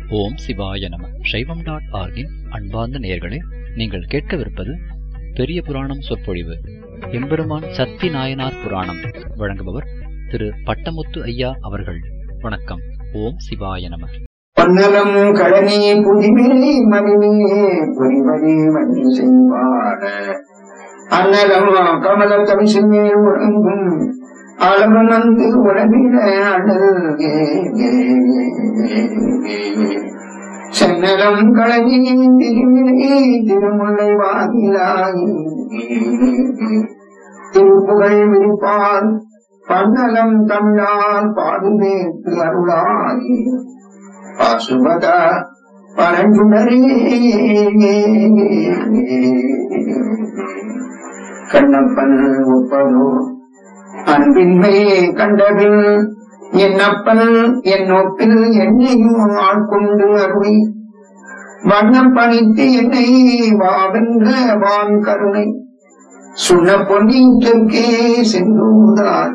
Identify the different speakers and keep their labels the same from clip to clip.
Speaker 1: ஓம் சிவாய நம சைவம் டாட் ஆர்கின் அன்பார்ந்த நேயர்களே நீங்கள் கேட்கவிருப்பது பெரிய புராணம் சொற்பொழிவு எம்பெருமான் சக்தி நாயனார் புராணம் வழங்குபவர் திரு பட்டமுத்து ஐயா அவர்கள் வணக்கம் ஓம் சிவாய நம
Speaker 2: பன்னலம் கடனே புதிவினை மணிமே புரிவதே மணி செய்வாட அன்னலம் கமல தமிழ்மேல் உறங்கும் அளவம் வந்து உலகிட அழகே சென்னலம் கழனி திருவினை திருமுல்லை வாகிலாய் திருப்புகழ் விரிப்பால் பன்னலம் தமிழால் பாடுவேற்கு அருளாய் பாசுபத பரஞ்சுடரே கண்ணப்பன் ஒப்பதோ அன்பின்மை கண்டபின் என்னப்பன் என் நோக்கில் என்னையும் ஆட்கொண்டு அருளி வண்ணம் பணித்து என்னை வாவென்ற வான் கருணை சுண்ண பொன்னின் தெற்கே சென்றுதான்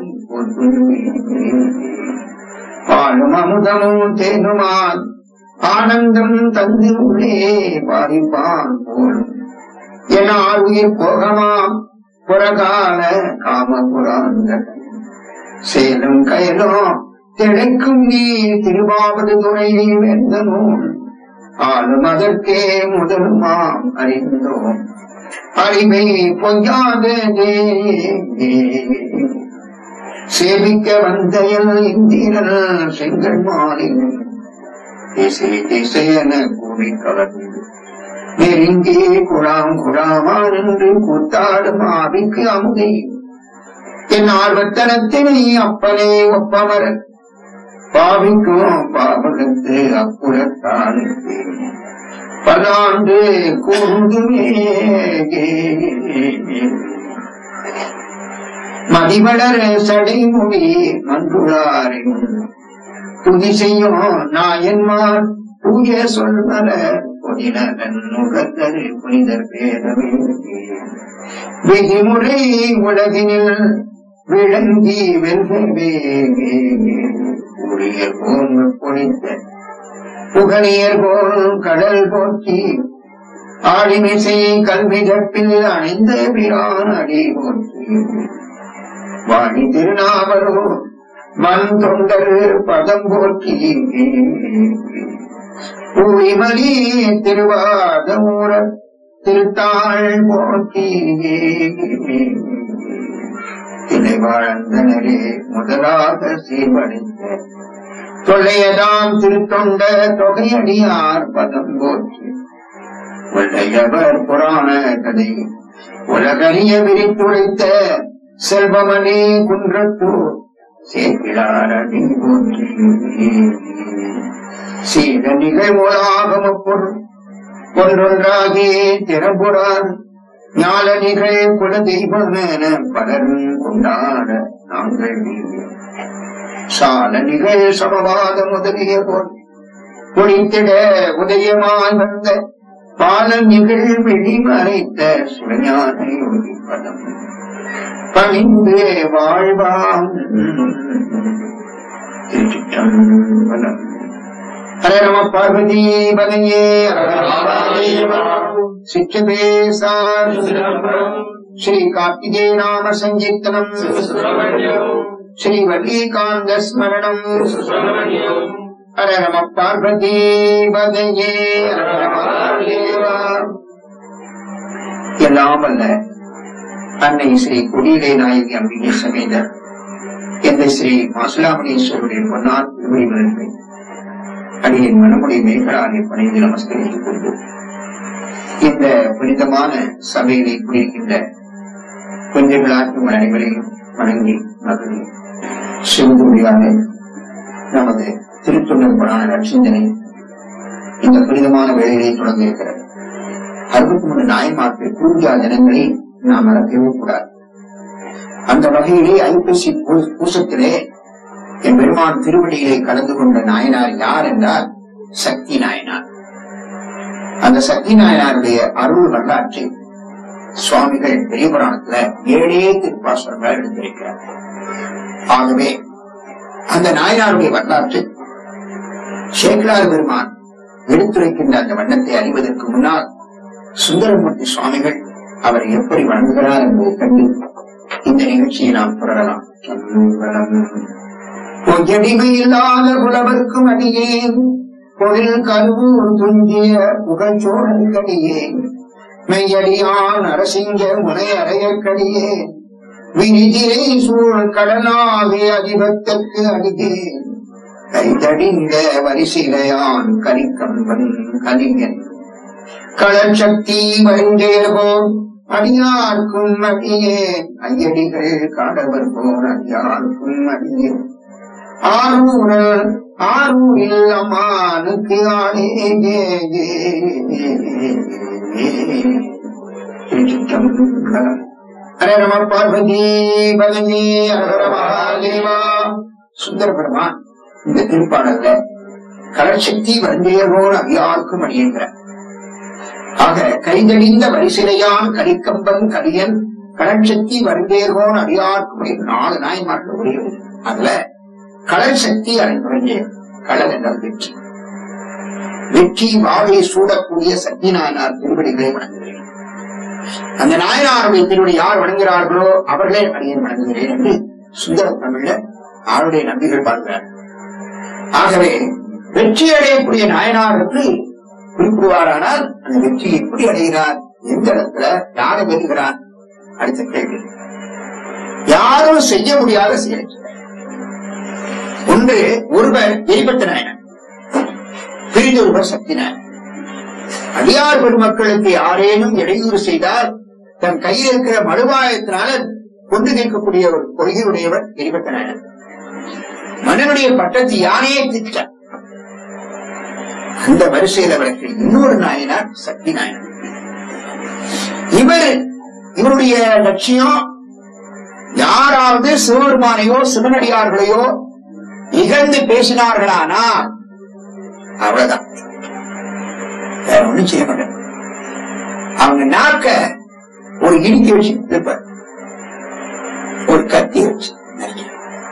Speaker 2: பாலும் அமுதமும் தேனுமான் ஆனந்தம் தந்து உள்ளே பாரிப்பான் போல் என உயிர் போகமாம் புறகால காமபுராந்தன் சேலம் கயலோ திளைக்கும் நீ திருவாவது துறையை வெந்தனும் ஆளும் அதற்கே முதலுமாம் அறிந்தோம் அறிவை பொய்யாதே சேவிக்க வந்தையல் இந்திரன் செங்கல் மாலின் திசை திசையென கூடி கலந்து நெருங்கி குழாம் குழாமா நின்று கூத்தாடும் ஆவிக்கு அமுதை என் ஆர்வத்தனத்தினை அப்பனே ஒப்பமர பாவிக்கும் பாவகத்து அப்புறத்தானுக்கு பல்லாண்டு கூண்டுமே மதிவளர சடைமுடி மன்றுளாரின் துதி செய்யும் நாயன்மார் தூய சொல்வர பொதினதன் உலகரு புனிதர் பேரவே விதிமுறை உலகினில் விளங்கி வெல்கவே உரிய போன் பொழித்த புகழியர் போல் கடல் போக்கி ஆடிமிசை கல்வி கற்பில் அணிந்த பிரான் அடி போற்றி வாணி திருநாவலோ மண் தொண்டர் பதம் போற்றி பூரிமலி திருவாதமூர திருத்தாள் போற்றி திணைவாழ்ந்தனரே முதலாக சீர்வடைந்த தொல்லையதாம் திருத்தொண்ட தொகையடியார் பதம் போற்றி உள்ளையவர் புராண கதை உலகறிய விரித்துரைத்த செல்வமணி குன்றத்தூர் சேக்கிழாரணி போற்றி சீர நிகழ்வுலாகம பொருள் ஒன்றொன்றாகி திறம்புறான் ஞால நிகழ் குல தெய்வம் என பலரும் கொண்டாட நாங்கள் சால நிகழ் சமவாத முதலிய போல் குளித்திட உதயமாய் வந்த பால நிகழ் வெளிமறைத்த சிவஞான யோகி பதம் பணிந்து வாழ்வாம் திருச்சிற்றம்பலம் ஹரே நம பார்வதி பதையே சிற்றபேசார் ஸ்ரீ கார்த்திகே நாம சங்கீர்த்தனம் ஸ்ரீ வல்லிகாந்த ஸ்மரணம் ஹர நம பார்வதி பதையே எல்லாம் அல்ல அன்னை ஸ்ரீ குடியிலே நாயகி அம்பிகை சமேதர் எந்த ஸ்ரீ மாசுலாமணீஸ்வருடைய பொன்னார் திருமணிவர்கள் அடியின் மனமுடைய மேகலானை பணிந்து நமஸ்கரித்துக் கொண்டு இந்த புனிதமான சபையிலே குடியிருக்கின்ற கொஞ்சங்களாக உங்கள் அனைவரையும் வணங்கி மகிழ்ச்சி சிவதுடியாக நமது திருத்தொண்டர் படான நற்சிந்தனை இந்த புனிதமான வேலையை தொடங்க இருக்கிறது அறுபத்தி மூணு நாயன்மார்க்கு பூஜா தினங்களை நாம் மறக்கவே கூடாது அந்த வகையிலே ஐப்பசி பூசத்திலே என் பெருமான் திருவடியிலே கலந்து கொண்ட நாயனார் யார் என்றால் சக்தி நாயனார் அந்த சக்தி நாயனாருடைய அருள் வரலாற்றை சுவாமிகள் பெரிய புராணத்துல ஏழே திருப்பாசுரங்கள் எடுத்திருக்கிறார் ஆகவே அந்த நாயனாருடைய வரலாற்று சேக்கலார் பெருமான் எடுத்துரைக்கின்ற அந்த வண்ணத்தை அறிவதற்கு முன்னால் சுந்தரமூர்த்தி சுவாமிகள் அவரை எப்படி வணங்குகிறார் என்பதை கண்டு இந்த நிகழ்ச்சியை நாம் தொடரலாம் பொய்யடிமை இல்லாத புலவர்க்கும் அடியேன் பொழில் கருவூர் துஞ்சிய புகழ்ச்சோழனுக்கடியேன் மெய்யடியான் அரசிங்க முனை அறையக்கடியேன் வினிதிரை சூழ் கடலாகிய அதிபத்திற்கு அடியேன் கைதடிந்த வரிசிலையான் கரிக்கம்பன் கலிங்கன் களச்சக்தி வருந்தேகோன் அடியார்க்கும் அடியேன் ஐயடிகள் காடவர் போன் அடியார்க்கும் அடியேன் ஆரூரல் ஆரூரில் அம்மானுக்கு ஆளே திருச்சிற்றம்பலம் ஹரே நம பார்வதி பகவதி ஹர மகாதேவா சுந்தர பெருமான் இந்த திருப்பாடல்ல கடற்சக்தி வந்தேரோடு அடியார்க்கும் அடியுங்கிற ஆக கைதடிந்த வரிசிலையான் கரிக்கம்பன் கரியன் கடற்சக்தி வருந்தேர்கோன் அடியார்க்கும் அடியும் நாலு நாயன்மார்கள் உடையது அதுல கடல் சக்தி அறிந்துரைஞ்சே கடல் என்றால் வெற்றி வெற்றி வாழை சூடக்கூடிய சக்தி நாயனார் திருவடிகளை வணங்குகிறேன் அந்த நாயனாருடைய திருவடி யார் வணங்குகிறார்களோ அவர்களே அடியேன் வணங்குகிறேன் என்று சுந்தர தமிழ்ல ஆளுடைய நம்பிகள் பார்க்கிறார் ஆகவே வெற்றி அடையக்கூடிய நாயனார் என்று குறிப்பிடுவாரானால் அந்த வெற்றி எப்படி அடைகிறார் எந்த இடத்துல யாரை வெறுகிறார் அடுத்த கேள்வி யாரும் செய்ய முடியாத செயல் ஒன்று ஒருவர் எரிபத்த நாயனர் பிரிந்தொருவர் சக்தி நாயனர் அடியார் பெருமக்களுக்கு யாரேனும் இடையூறு செய்தால் தன் கையில் இருக்கிற மறுவாயத்தினால கொண்டு நிற்கக்கூடிய ஒரு கொள்கையுடையவர் எரிபத்த நாயனர் மன்னனுடைய பட்டத்தை யானே திட்டார் அந்த வரிசையில் அவருக்கு இன்னொரு நாயனார் சக்தி நாயனர் இவர் இவருடைய லட்சியம் யாராவது சிவபெருமானையோ சிவனடியார்களையோ இகழ்ந்து பேசினார்களானா அவ்வளவுதான் வேற ஒண்ணும் செய்ய மாட்டேன் அவங்க நாக்க ஒரு இடிக்க வச்சு இருப்பார் ஒரு கத்தி வச்சு நறுக்கிடுவார்.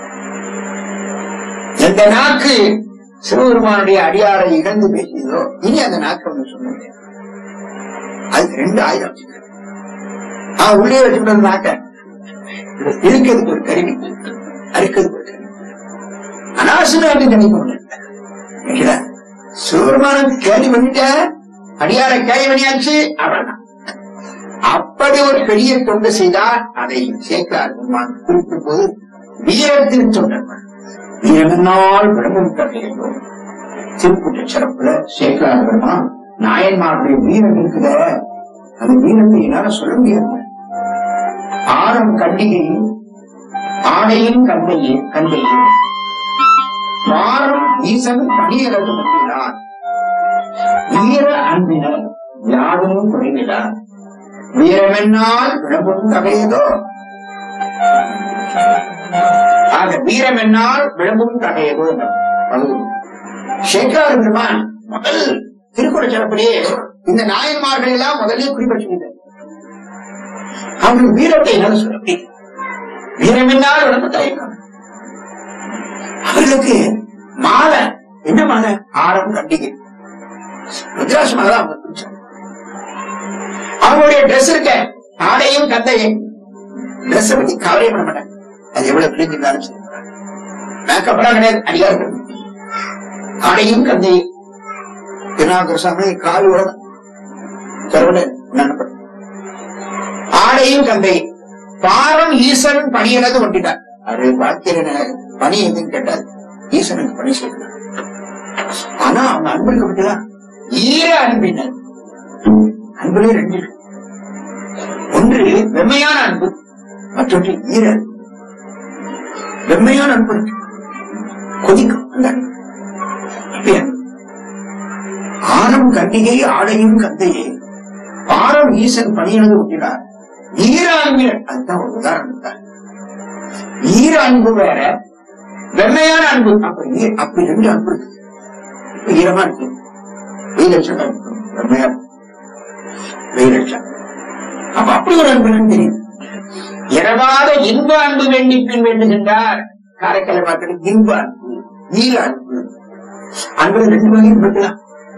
Speaker 2: எந்த நாக்கு சிவபெருமானுடைய அடியாரை இகழ்ந்து பேசியதோ இனி அந்த நாக்கு ஒண்ணு சொல்ல முடியாது அது ரெண்டு ஆயுதம் வச்சுக்கிறார் அவன் உள்ளே வச்சுக்கிட்ட நாக்க இருக்கிறதுக்கு ஒரு கருவி அறுக்கிறதுக்கு ஒரு கருவி அனாசுராட்டி நினைப்பு சிவபெருமானம் கேள்வி பண்ணிட்ட அடியார கேள்வி பண்ணியாச்சு அவ்வளவுதான் அப்படி ஒரு பெரிய தொண்டு செய்தால் அதை சேர்க்கிறார் பெருமான் குறிப்பிடும் போது வீரத்தில் சொன்னார் வீரமென்னால் பிரம்மம் கதையிலும் திருக்குற்ற சிறப்புல சேர்க்கிறார் பெருமான் நாயன்மாருடைய வீரம் இருக்குத அந்த வீரத்தை என்னால சொல்ல முடியாது ஆரம் கண்டிகையும் ஆடையும் கந்தையே கந்தையே மாறும் ஈசன் பணியரது பற்றினார் வீர அன்பினர் யாரும் குறைவிலார் வீரமென்னால் விளம்பும் தகையதோ ஆக வீரமென்னால் விளம்பும் தகையதோ சேக்கார் பெருமான் முதல் திருக்குறள் சிறப்படியே இந்த நாயன்மார்கள் எல்லாம் முதலே குறிப்பிட்டிருந்தார் அவர்கள் வீரத்தை என்ன சொல்ல முடியும் வீரமென்னால் விளம்பு தயக்கம் அவர்களுக்கு மாலை என்ன மாலை ஆரம் கட்டிகை ருத்ராட்ச மாலை அவங்க பிடிச்சாங்க. அவங்களுடைய ட்ரெஸ் இருக்க ஆடையும் கந்தையும் ட்ரெஸ் பத்தி கவலையே பண்ண மாட்டாங்க அது எவ்வளவு பிரிஞ்சிருந்தாலும் சரி மேக்கப் எல்லாம் கிடையாது அடியார்கள் ஆடையும் கந்தையும் திருநாகர் சாமி கால் உலகம் கருவனை நண்பன் ஆடையும் கந்தையும் பாரம் ஈசன் பணியினது ஒன்றினார் அது பார்க்கிற பணி எதுன்னு கேட்டார் ஈசனுக்கு பணி செய்கிறார் ஆனா அவங்க அன்புக்கு விட்டுதான் ஈர அன்பினர் அன்புலே ரெண்டு இருக்கு. ஒன்று வெம்மையான அன்பு மற்றொன்று ஈர அன்பு. வெம்மையான அன்பு இருக்கு கொதிக்கும் அந்த அன்பு. அப்படியே அன்பு. ஆரம் கண்டிகை ஆடையும் கந்தையே பாரம் ஈசன் பணியினது விட்டினார் ஈர அன்பினர் அதுதான் ஒரு உதாரணம் தான் ஈர அன்பு வேற வெண்மையான அன்பு அப்ப ஈ- அப்படி ரெண்டு அன்பு இருக்கு இப்ப ஈரமா இருக்கு வெயிலட்சம் இருக்கு வெண்மையா இருக்கு. வெயிலட்சம் அப்ப அப்படி ஒரு அன்பு இருக்குன்னு தெரியும் இரவாத இன்ப அன்பு வேண்டி பின் வேண்டுகின்றார் காரைக்கால மக்களுக்கு இன்ப அன்பு ஈர அன்பு அன்பு ரெண்டு வகையும் இருக்கலாம்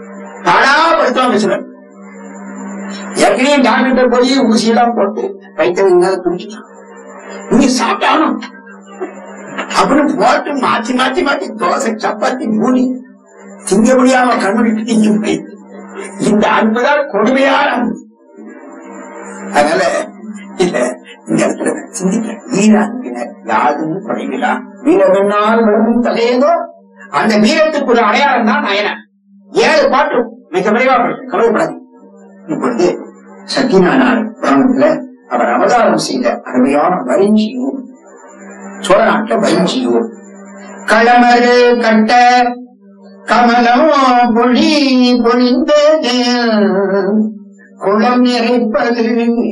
Speaker 2: பாடாப்படுத்துவாங்க சிலர் ஏற்கனவே டாக்டர் போய் ஊசியெல்லாம் போட்டு வைத்தவங்க குடிச்சுட்டான் நீ சாப்பிட்டாலும் அப்படின்னு போட்டு மாத்தி மாத்தி மாத்தி தோசை சப்பாத்தி மூடி திங்க முடியாம கண்ணுடிட்டு திங்க போயிட்டு இந்த அன்புதான் கொடுமையான அன்பு அதனால இல்ல இந்த இடத்துல சிந்திக்க வீராங்கினர் யாதும் குறைவிலா வீரவென்னால் விளம்பும் தலையதோ அந்த வீரத்துக்கு ஒரு அடையாளம் தான் நயனன் ஏழு பாட்டு மிக விரைவா படிக்கும் கவலைப்படாது இப்பொழுது சத்தியநாராயண புராணத்துல அவர் அவதாரம் செய்த அருமையான வரிஞ்சியூர் சோழ நாட்டுல வரிஞ்சியூர் களமரு கட்ட கமலம் பொழி பொழிந்தது குளம் நிறைப்பது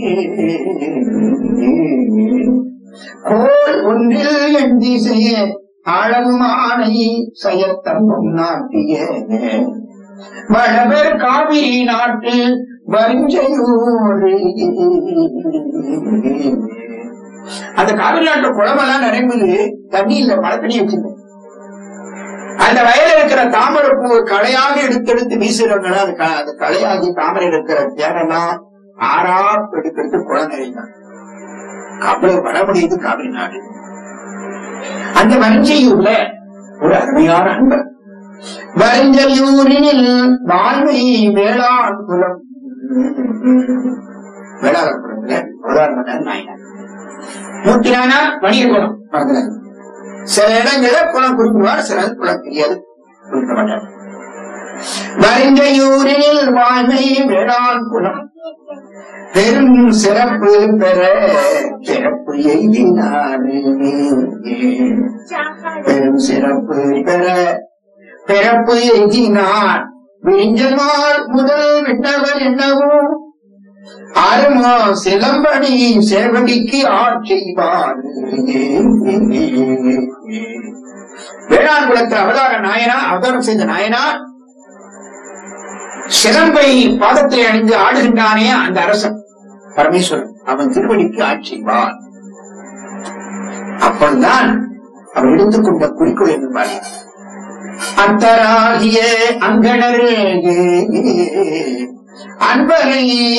Speaker 2: கோல் ஒன்றில் என் திசைய ஆழமானை செயத்தம்பம் நாட்டிய வளவர் காவிரி நாட்டு வரிஞ்சையூர் அந்த காவிரி நாட்டு குளமெல்லாம் நிறைந்தது தண்ணி இல்ல மழை தண்ணி வச்சிருந்தேன் அந்த வயல்ல இருக்கிற தாமரை பூ களையாக எடுத்தெடுத்து வீசுறவங்க அது க- அது களையாகி தாமரை இருக்கிற தேனெல்லாம் ஆறா எடுத்து குளம் நிறைந்தான் அவ்வளவு வடமுடியுது காவிரி நாடு அந்த வரிஞ்சையூர்ல ஒரு அருமையான அன்பர் வரிஞ்சையூரில் வாழ்வை வேளாண் குலம் வேளாண் குலத்துல உதாரணம் நாயனார் மூட்டினானா வணிக குலம் மறந்துடாது. சில இடங்கள்ல குலம் குறிப்பிடுவார் சில குலம் தெரியாது குறிப்பிட மாட்டார் வரிஞ்சையூரில் வாழ்வை வேளாண் குலம் பெரும் சிறப்பு பெற சிறப்பு எய்தினாரே பெரும் சிறப்பு பெற பிறப்பு எய்தினார் விழிஞ்சமால் முதல் விட்டவர் என்னவும் அருமோ சிலம்படி சேவடிக்கு ஆட்செய்வார் வேளாண் குலத்தில் அவதார நாயனா அவதாரம் செய்த நாயனார் சிலம்பை பாதத்தில் அணிந்து ஆடுகின்றானே அந்த அரசன் பரமேஸ்வரன் அவன் திருவடிக்கு ஆட்சிவான் அப்பொழுதுதான் அவர் எடுத்துக்கொண்ட குறிக்கோள் என்பார் அத்தராகிய அங்கணரே அன்பரை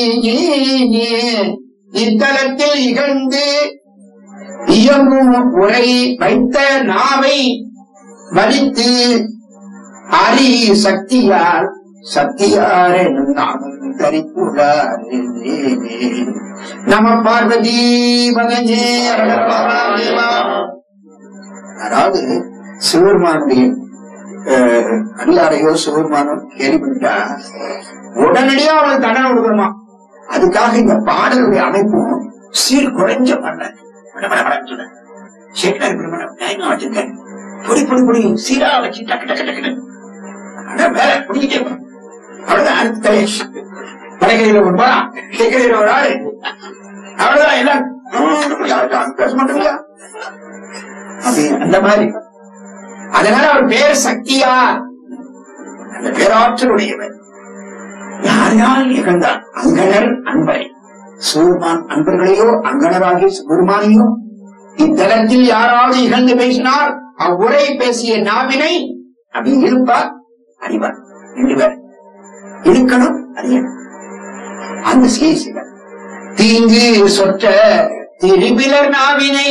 Speaker 2: இத்தலத்தில் இகழ்ந்து இயங்கும் உரை வைத்த நாவை வலித்து அரி சக்தியார் சக்தியார் என்னும் நாமம் தரித்துள்ளார் நம பார்வதி மகனே அழகப்பாவா அதாவது சிவருமானுடைய அஹ், அடியாரையோ சிவருமானோ கேள்விப்பட்டா உடனடியா அவனுக்கு தண்டனை கொடுக்கணுமா அதுக்காக இந்த பாடலுடைய அமைப்பும் சீர் குறைஞ்ச பண்ண சேட்டார் பிரம்மணம் நியாயமா வச்சிருக்கேன் பொடி பொடி பொடி சீரா வச்சு டக்கு டக்கு டக்கு ஆனா வேற பிடிக்கிட்டே போகும். அவ்வளவுதான் அடுத்த வடகையில ஒரு பா தெற்கையில ஒரு ஆளு அவ்வளவுதான் எல்லாம் உம், யாருக்கும் பேச மாட்டோங்களா அப்படி அந்த மாதிரி அதனால அவர் பேர் சக்தியார் அந்த பேராற்றலுடையவர் யார் யார் இகழ்ந்தார் அங்கணர் அன்பரை சூர்மான் அன்பர்களையோ அங்கணராகிய குருமானையோ இத்தலத்தில் யாராவது இகழ்ந்து பேசினார் அவ்வுரை பேசிய நாவினை அப்படி இருப்பார் அறிவார் ரெண்டு பேர் இருக்கணும் அறியணும் அந்த சேசிகள் தீங்கு சொற்ற திருவிலர் நாவினை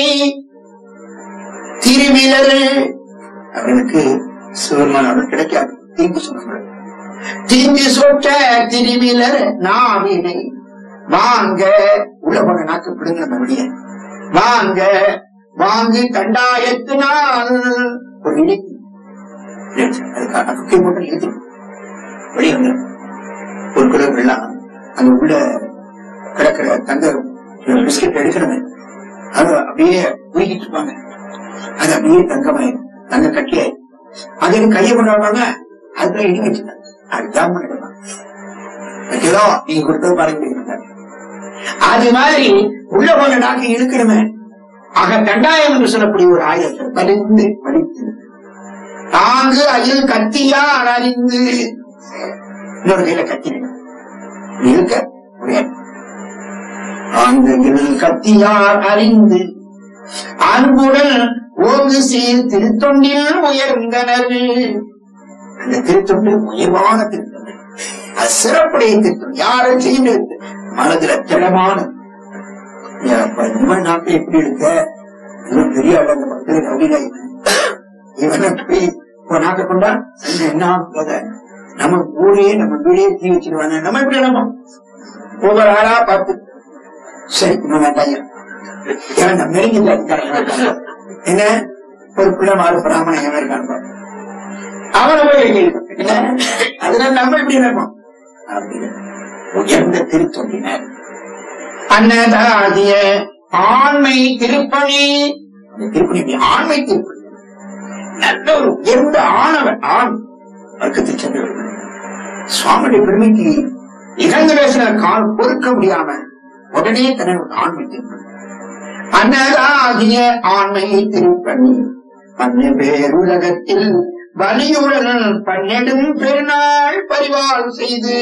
Speaker 2: திருவிலர் அவனுக்கு சிவருமானோட கிடைக்காது தீங்கு சொன்னாங்க தீங்கு சொற்ற திருவிலர் நாவினை வாங்க உள்ள போன நாக்கு பிடுங்க மறுபடிய வாங்க வாங்கு கண்டாயத்தினால் ஒரு இடிக்கு அதுக்காக குக்கை மட்டும் இழுத்து வெளியே வந்துடும் ஒரு குடம் வெள்ளம் அங்க உள்ள கிடக்கிற தங்க பிஸ்கட் எடுக்கணுமே அது அப்படியே உயிக்கிட்டு இருப்பாங்க அது அப்படியே தங்கமாயிரும் தங்க கட்டியாயிரும் அது கையை கொண்டாடுவாங்க அதுக்குள்ள இடி வச்சுட்டாங்க அதுதான் பண்ணிடுவாங்க ஏதோ நீங்க கொடுத்தது பாருங்க அது மாதிரி உள்ள போன நாக்கு இழுக்கணுமே ஆக தண்டாயம் என்று சொல்லக்கூடிய ஒரு ஆயுதத்தை வலிந்து வலித்து தாங்கு அயில் கத்தியார் அறிந்து இன்னொரு கையில கத்தி இருக்க முடியாது ஆங்கு கத்தியார் அறிந்து அன்புடன் ஓங்கு சீர் திருத்தொண்டில் உயர்ந்தனர் அந்த திருத்தொண்டு உயர்வான திருத்தொண்டு அது சிறப்புடைய திருத்தம் யாரும் செய்ய முடியாது மனதுல திடமான இவன் நாட்டை எப்படி எடுத்த இவன் பெரிய ஆள் அந்த பக்கத்துல ரவுடில இவனை போய் உன் நாட்டை கொண்டா என்ன என்ன ஆகுது? நம்ம ஊரே நம்ம வீடே தீ வச்சிருவாங்க நம்ம எப்படி நம்ம ஒவ்வொரு ஆளா பார்த்து சரி இன்னும் வேண்டாம் ஏன்னா நம்ம நெருங்கி இருக்காங்க என்ன ஒரு பிள்ளை மாறு பிராமணன் எவன் இருக்கான் பாரு. அவனை போய் எழுதியிருக்கான். என்ன அதனால நம்ம எப்படி இருக்கோம் அப்படின்னு உயர்ந்த திருத்தொண்டினர் அன்னதாகிய ஆண்மை திருப்பணி இந்த திருப்பணி எப்படி? ஆண்மை திருப்பணி நல்ல ஒரு உயர்ந்த ஆணவன் ஆண் வர்க்கத்தை சென்றவர்கள் சுவாமியுடைய பெருமைக்கு இறந்து பேசுற கால் பொறுக்க முடியாம உடனே தன்னோட ஆண்மை திருப்பணி அன்னதாகிய ஆண்மை திருப்பணி பன்ன பேருலகத்தில் வலியுடன் பன்னெடும் பெருநாள் பரிவாள் செய்து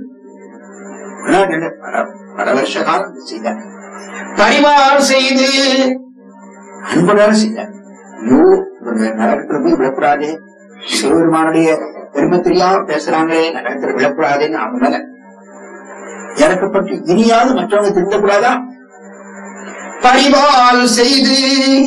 Speaker 2: உலகில பல பல வருஷ காலம் செய்தார் பரிவாள் செய்து அன்புடன் செய்தார் ஐயோ இவங்க நரகத்துல போய் விழக்கூடாது சிவபெருமானுடைய பெருமை தெரியாம பேசுறாங்களே நரகத்தில் விழக்கூடாதுன்னு அவங்க மேல இறக்கப்பட்டு இனியாவது மற்றவங்க திருந்தக்கூடாதா பரிவால் செய்து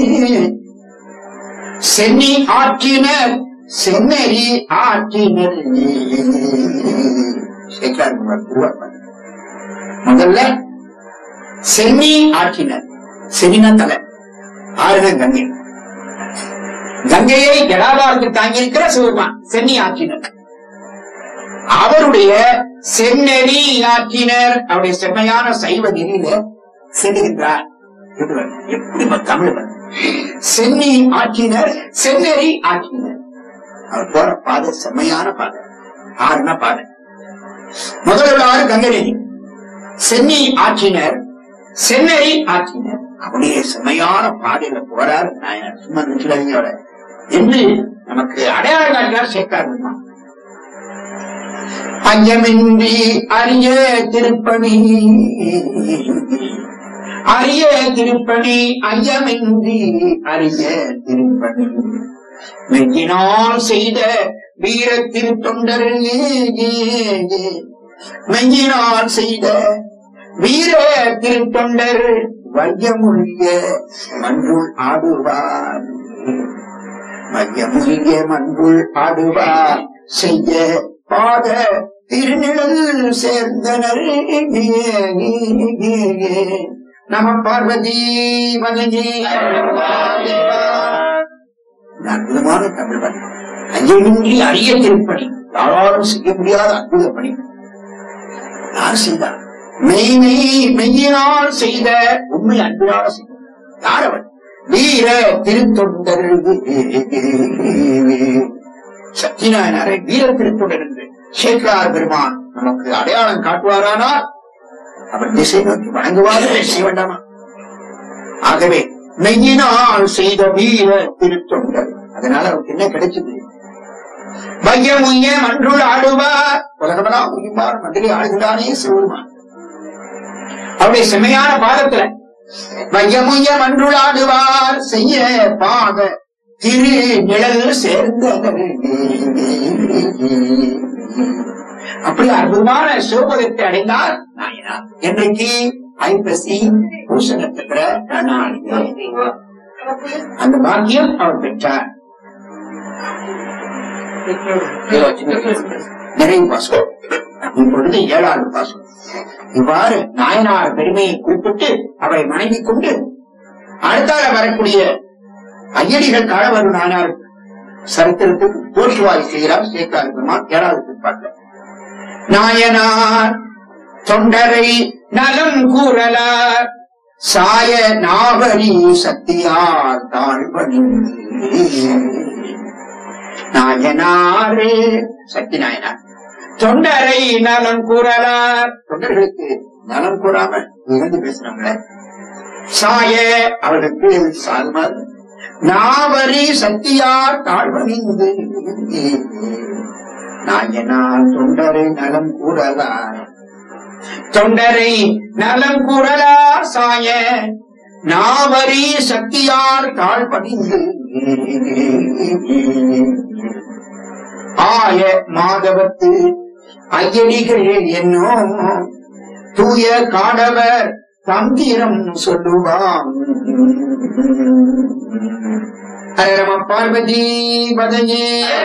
Speaker 2: சென்னி ஆற்றினர் சென்னறி ஆற்றினர் சேக்கலார் பெருமாள் உருவாக்குவார். முதல்ல சென்னி ஆற்றினர் சென்னின தலை ஆறுன கங்கை கங்கையை ஜடாதாரத்தில் தாங்கியிருக்கிற சிவபெருமான் சென்னி ஆற்றினர் அவருடைய செந்நெறி ஆற்றினர் அவருடைய செம்மையான சைவ நெறியில செல்லுகின்றார் எப்படி எப்படி தமிழ் வரும்? சென்னி ஆற்றினர் செந்நெறி ஆற்றினர் அவர் போற பாதை செம்மையான பாதை ஆறுன பாதை முதல்ல ஆறு கங்கை நதி சென்னி ஆற்றினர் செந்நெறி ஆற்றினர் அப்படியே செம்மையான பாதையில போறார் நாயனார் சும்மா நிச்சயவர என்று நமக்கு அடையாளம் காட்டினார் சேர்க்கார் பெருமான். அஞ்சமின்றி அரிய திருப்பணி அரிய திருப்பணி அஞ்சமின்றி அரிய திருப்பணி மெஞ்சினால் செய்த வீர திருத்தொண்டர் மெஞ்சினால் செய்த வீர திருத்தொண்டர் வையமொழிய மன்றுள் ஆடுவார் மையமுறிய மண்புள் ஆடுவார் செய்ய பாத திருநிழல் சேர்ந்தனர் நம பார்வதி வதங்கி அற்புதமான தமிழ் பணி அஞ்சமின்றி அரிய திருப்பணி யாராலும் செய்ய முடியாத அற்புத பணி யார் செய்தார் மெய் மெய் மெய்யினால் செய்த உண்மை அன்பினால் செய்த யார் அவன் வீர திருத்தொண்டர் சத்தியநாயனாரை வீர திருத்தொண்டர் என்று சேக்கரார் பெருமான் நமக்கு அடையாளம் காட்டுவாரானால் அவர் திசை நோக்கி வணங்குவாரு செய்ய வேண்டாமா ஆகவே மெய்யினால் செய்த வீர திருத்தொண்டர் அதனால அவருக்கு என்ன கிடைச்சது மையம் உய்ய மன்றுள் ஆடுவார் உலகமெல்லாம் உயிர்மார் மந்திரி ஆடுகிறானே சிவருமான் அவருடைய செம்மையான பாதத்துல மையமுய்ய மன்றுள் ஆடுவார் செய்ய பாத திரு நிழல் சேர்ந்தனர் அப்படி அற்புதமான சிவபதத்தை அடைந்தார் நாயனார் என்றைக்கு ஐப்பசி பூசணத்துக்கிற அந்த பாக்கியம் அவர் பெற்றார் நிறைவு பாசம் இப்பொழுது ஏழாவது பாசம் இவ்வாறு நாயனார் பெருமையை குறிப்பிட்டு அவரை மனைவி கொண்டு அடுத்தால வரக்கூடிய ஐயடிகள் காலவரும் நாயனார் சரித்திரத்துக்கு தோற்றுவாய் செய்கிறார் சேக்கார் பெருமான் ஏழாவது பிற்பாட்டில் நாயனார் தொண்டரை நலம் கூறலார் சாய நாவரி சக்தியார் தாழ்வணி நாயனாரே சக்தி நாயனார் தொண்டரை நலம் கூறலார் தொண்டர்களுக்கு நலம் கூறாம இருந்து பேசுறாங்களே சாய அவர்களுக்கு சால்மார் நாவரி சக்தியார் தாழ்வணிந்து நாயனார் தொண்டரை நலம் கூறலார் தொண்டரை நலம் கூறலார் சாய நாவரி சக்தியார் தாழ் பணிந்து ஆய மாதவத்து ஐயடிகள் என்னோ தூய காடவர் தந்திரம் சொல்லுவான் ஹரம பார்வதி பதையே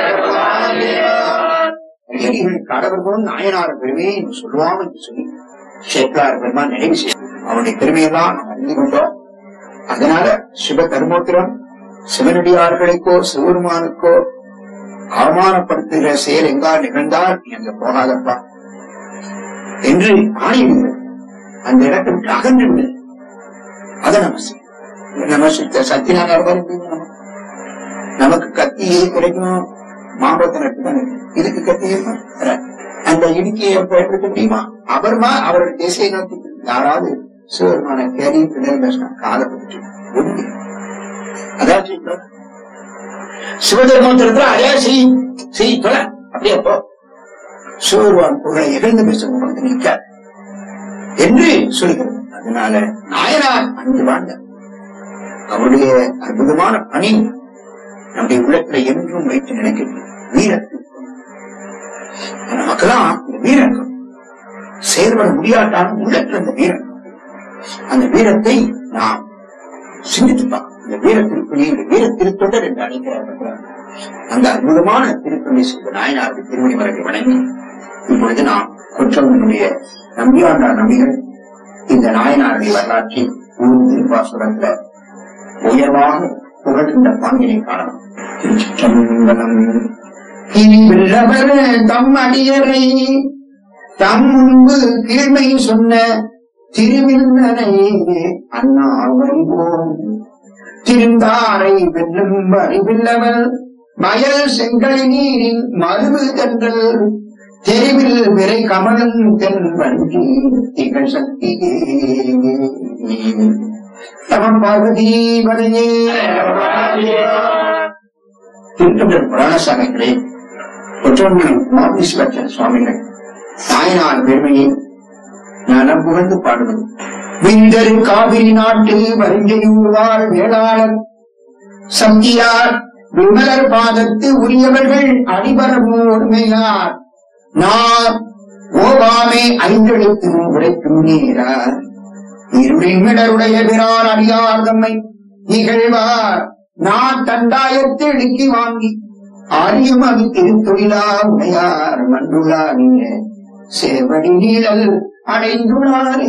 Speaker 2: ஐயடிகள் காடவர் போல் நாயனார் பெருமையை சொல்லுவான் என்று சொல்லி சேக்கலார் பெருமான் நினைவு செய்ய அவனுடைய பெருமையெல்லாம் நாம் அறிந்து கொண்டோம் அதனால சிவ கர்மோத்திரம் சிவனடியார்களுக்கோ சிவருமானுக்கோ அவமானப்படுத்துகிற செயல் எங்கா நிகழ்ந்தால் நீ அங்க போகாதப்பா என்று ஆணையிடுகிறது அந்த இடத்தை விட்டு அகன்று விடு அதை நம்ம செய்யணும். நம்ம சித்த சத்தியநாராயண நமக்கு கத்தி கிடைக்கும் மாம்பழத்தை நட்டு தானே இதுக்கு கத்தி இருக்கும்? வராது. அந்த இடுக்கியை பயன்படுத்த முடியுமா அபர்மா அவருடைய திசையை நோக்கி யாராவது சிவருமான கேரி பின்னர் பேசினா காலை பிடிச்சு ஒண்ணு. அதான் செய்யணும். சிவதர்மத்திரத்துல அதே செய் செய் தொலை அப்படியே போ சிவருவான் புகழை இகழ்ந்து பேச நிற்க என்று சொல்கிறது அதனால நாயனார் அங்கு வாழ்ந்த அவருடைய அற்புதமான பணி நம்முடைய உள்ளத்துல என்றும் வைத்து நினைக்கிறது வீரத்து நமக்கெல்லாம் இந்த வீரம் இருக்கும். செயல்பட முடியாட்டாலும் உள்ளத்துல அந்த வீரம் அந்த வீரத்தை நாம் சிந்தித்து பார்க்கணும் இந்த வீர திருப்பணி இந்த வீர திருத்தொண்டர் என்று அழைக்கிறார் அந்த அற்புதமான திருப்பணி செய்த நாயனாருக்கு திருமணி மரபை வணங்கி இப்பொழுது நாம் கொற்றவனுடைய நம்பியாண்டார் நம்பிகள் இந்த நாயனாருடைய வரலாற்றில் ஊர் திருப்பாசுரத்துல உயர்வாக புகழ்கின்ற பாங்கினை காணலாம் திருச்சிற்றம்பலம் இனி வெல்லவர் தம் அடியரை தம் முன்பு கீழ்மை சொன்ன திருவிருந்தனை அண்ணா வருவோம் திருந்தாரை வெல்லும் அறிவில்லவல் மயல் செங்கல் நீரின் மருவு தென்றல் தெருவில் விரை கமலம் தென் வண்டி திகழ் சக்தியே தமம் பார்வதி வரையே திருத்தொண்டர் புராணசாமிகளே ஒற்றொன்றின் மாதீஸ்வரர் சுவாமிகள் நாயனார் பெருமையை நலம் புகழ்ந்து பாடுவது விந்தரு காவிரி நாட்டு வரிஞ்சையூர்வாள் வேளாளர் சந்தியார் விமலர் பாதத்து உரியவர்கள் அடிபரமும் ஒருமையார் நான் ஓவாமே ஐந்தெழுத்து உரைக்கும் நீரார் இருளின்மிடருடைய பிறார் அடியார் தம்மை நிகழ்வார் நான் தண்டாயத்தை இடுக்கி வாங்கி ஆரியம் அது திருத்தொழிலா உடையார் மண்டுளாரிய சேவடி நீழல் அடைந்துள்ளாரே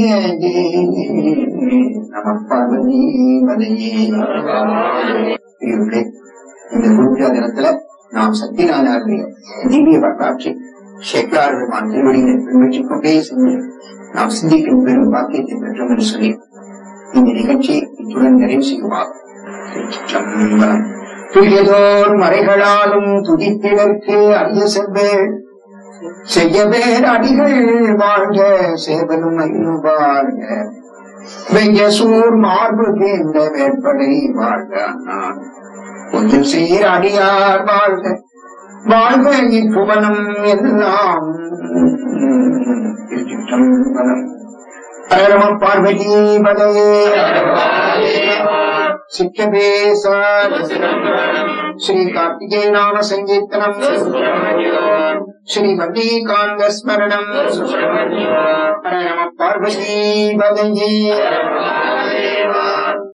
Speaker 2: நம பார்வதி மதையே இவர்களே, இந்த குருஜா தினத்துல நாம் சத்தியநாராயண திவ்ய வரலாற்றை சேக்கலார் பெருமான் திருவடியை பின்பற்றிக் கொண்டே சென்று நாம் சிந்திக்கும் பெரும் பாக்கியத்தை பெற்றோம் என்று சொல்லி இந்த நிகழ்ச்சியை இத்துடன் நிறைவு செய்வார் திருச்சிற்றம்பலம். துயதோர் மறைகளாலும் துதிப்பிடற்கு அரிய செவ்வேள் செய்ய பேர் அடிகள் வாழ்க சேவலும் ஐயும் வாழ்க வெய்ய சூர் மார்பு கேந்த வேட்படை வாழ்க நான் கொஞ்சம் சீர் அடியார் வாழ்க வாழ்க இப்புவனம் எல்லாம் திருச்சிற்றம்பலம் பரம பார்வதி பதையே சிக்கபேசார் ஸ்ரீ கார்த்திகே நாம சங்கீர்த்தனம் ஸ்ரீ வந்தீகாந்த ஸ்மரணம் பரம பார்வதி பதையே